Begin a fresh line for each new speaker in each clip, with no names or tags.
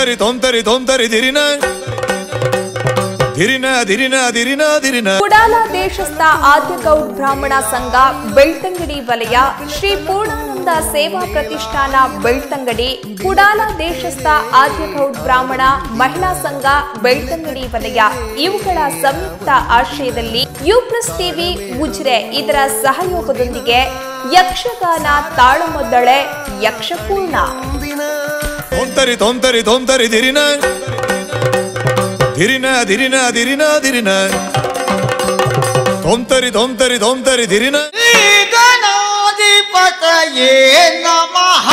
ತೊಂತರಿ ತೊಂತರಿ ತೊಂತರಿ ದಿರಿನ ದಿರಿನ ದಿರಿನ ದಿರಿನ ದಿರಿನ
ಕುಡಾಲ ದೇಶಸ್ಥ ಆದ್ಯಗೌಡ್ ಬ್ರಾಹ್ಮಣ ಸಂಘ ಬೆಳ್ತಂಗಡಿ ವಲಯ ಶ್ರೀ ಪೂರ್ಣಾನಂದ ಸೇವಾ ಪ್ರತಿಷ್ಠಾನ ಬೆಳ್ತಂಗಡಿ ಕುಡಾಲ ದೇಶಸ್ಥ ಆದ್ಯಗೌಡ್ ಬ್ರಾಹ್ಮಣ ಮಹಿಳಾ ಸಂಘ ಬೆಳ್ತಂಗಡಿ ವಲಯ ಇವುಗಳ ಸಂಯುಕ್ತ ಆಶ್ರಯದಲ್ಲಿ ಯು ಪ್ಲಸ್ ಟಿವಿ ಉಜಿರೆ ಇದರ ಸಹಯೋಗದೊಂದಿಗೆ ಯಕ್ಷಗಾನ ತಾಳಮದ್ದಳೆ ಯಕ್ಷಪೂರ್ಣ
ತೊಂತರಿ ತೊಂತರಿ ತೊಂತರಿ ದಿರಿನ ದಿರಿನ ದಿರಿನ ದಿರಿನ ದಿರಿನ ತೊಂತರಿ ತೊಂತರಿ ತೊಂತರಿ ದಿರಿನ
ಗಣಾಧಿಪತಯೇ ನಮಃ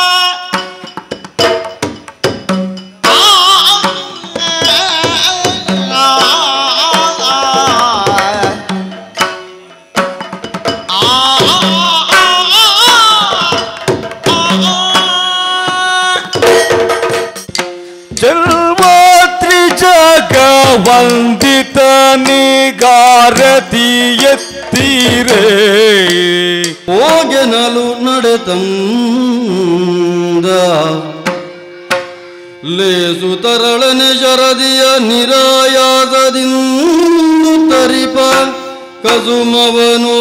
ಜನ್ಮಾತ್ರಿ ಜಗ ವಂದಿತ ನಿಗಾರತಿ ಎತ್ತೀರೇ
ಓಗೆನಲು ನಡೆತಂದ ಲೇಸು ತರಳನೆ ಶರದಿಯ ನಿರಾಯಾಸದಿಂದು ತರಿಪ ಕಸುಮವನು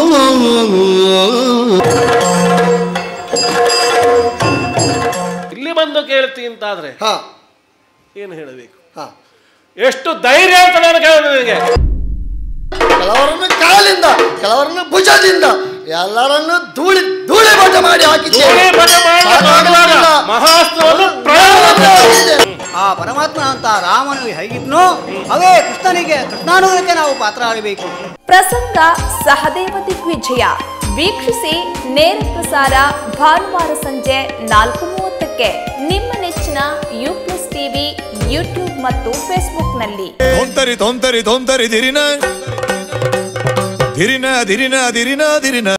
ಇಲ್ಲಿ ಬಂದು ಕೇಳ್ತಿ ಅಂತಾದ್ರೆ
ಹಾ
ಏನು ಹೇಳಬೇಕು
ಹಾ
ಎಷ್ಟು ಧೈರ್ಯ ಅಂತ ನಾನು ಕೇಳಿದೆ ನಿನಗೆ
ಕೆಲವರನ್ನು ಕಾಲಿಂದ ಕೆಲವರನ್ನು ಭುಜದಿಂದ ಎಲ್ಲರನ್ನು ಧೂಳಿ ಧೂಳಿ ಬಟ ಮಾಡಿ ಹಾಕಿದ್ದೇವೆ
ಧೂಳಿ ಬಟ ಮಾಡಿ ಮಾಡುವಾಗ ಮಹಾಸ್ತ್ರವನ್ನು ಪ್ರಯೋಗ
ಮಾಡಿದ್ದೇವೆ.
ಆ ಪರಮಾತ್ಮ ಅಂತ ರಾಮನು ಹೇಗಿದ್ನೋ ಅವೇ ಕೃಷ್ಣನಿಗೆ ಕೃಷ್ಣಾನುಗಕ್ಕೆ ನಾವು ಪಾತ್ರ ಆಗಬೇಕು
ಪ್ರಸಂಗ ಸಹದೇವ ದಿಗ್ವಿಜಯ ವೀಕ್ಷಿಸಿ ನೇರ ಪ್ರಸಾರ ಭಾನುವಾರ ಸಂಜೆ ನಾಲ್ಕು ಮೂವತ್ತಕ್ಕೆ ನಿಮ್ಮ ನೆಚ್ಚಿನ ಯು ಪ್ಲಸ್ ಟಿವಿ ಯೂಟ್ಯೂಬ್ ಮತ್ತು ಫೇಸ್ಬುಕ್ನಲ್ಲಿ
ತೊಂತರಿ ತೊಂತರಿ ತೊಂತರಿ ದಿರಿನ ದಿರಿನ ದಿರಿನ ದಿರಿನ ದಿರಿನ